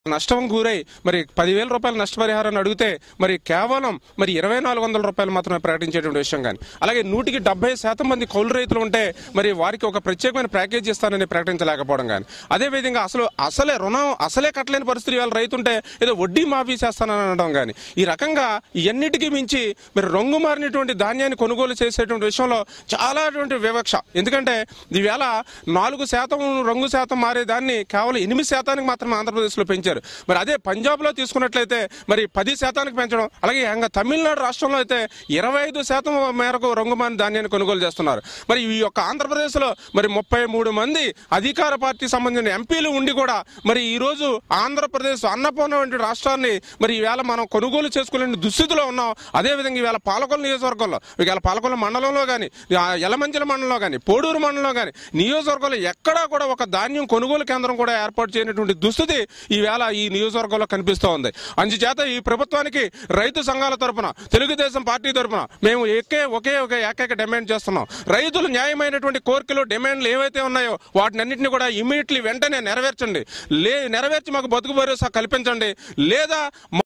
నష్టం గురై మరి పదివేల రూపాయల నష్టపరిహారాన్ని అడిగితే మరి కేవలం మరి ఇరవై నాలుగు వందల రూపాయలు మాత్రమే ప్రకటించేటువంటి విషయం కానీ అలాగే నూటికి డెబ్బై శాతం మంది కౌలు రైతులు ఉంటే మరి వారికి ఒక ప్రత్యేకమైన ప్యాకేజ్ ఇస్తానని ప్రకటించలేకపోవడం కానీ అదేవిధంగా అసలు అసలే రుణం అసలే కట్టలేని పరిస్థితి వాళ్ళ రైతు ఉంటే ఏదో వడ్డీ మాఫీ చేస్తానని అనడం కానీ ఈ రకంగా ఇవన్నిటికీ మించి మరి రంగు మారినటువంటి ధాన్యాన్ని కొనుగోలు చేసేటువంటి విషయంలో చాలా అటువంటి వివక్ష ఎందుకంటే ఈవేళ నాలుగు శాతం రంగు శాతం మారే దాన్ని కేవలం ఎనిమిది శాతానికి మాత్రమే ఆంధ్రప్రదేశ్లో పెంచారు మరి అదే పంజాబ్లో తీసుకున్నట్లయితే మరి పది శాతానికి పెంచడం అలాగే ఇంకా తమిళనాడు రాష్ట్రంలో అయితే ఇరవై ఐదు శాతం మేరకు రంగుమాని ధాన్యాన్ని కొనుగోలు చేస్తున్నారు మరి ఈ యొక్క ఆంధ్రప్రదేశ్లో మరి ముప్పై మూడు మంది అధికార పార్టీ సంబంధించిన ఎంపీలు ఉండి కూడా మరి ఈ రోజు ఆంధ్రప్రదేశ్ అన్నపూర్ణ వంటి రాష్ట్రాన్ని మరి ఈవేళ మనం కొనుగోలు చేసుకోలేని దుస్థితిలో ఉన్నాం అదేవిధంగా ఈవేళ పాలకొల నియోజకవర్గంలో ఈవేళ పాలకొల మండలంలో కానీ యలమంచిల మండలంలో కానీ పోడూరు మండలంలో కానీ నియోజకవర్గంలో ఎక్కడా కూడా ఒక ధాన్యం కొనుగోలు కేంద్రం కూడా ఏర్పాటు చేయనటువంటి దుస్థితి ఈవేళ ఈ నియోజకవర్గంలో కనిపిస్తూ ఉంది అందుచేత ఈ ప్రభుత్వానికి రైతు సంఘాల తరపున తెలుగుదేశం పార్టీ తరపున మేము ఎక్కే ఒకే ఒక ఏకైక డిమాండ్ చేస్తున్నాం రైతులు న్యాయమైనటువంటి కోరికలు డిమాండ్లు ఏవైతే ఉన్నాయో వాటిని అన్నింటినీ కూడా ఇమీడియట్లీ వెంటనే నెరవేర్చండి లే నెరవేర్చి మాకు బతుకు భరోసా కల్పించండి లేదా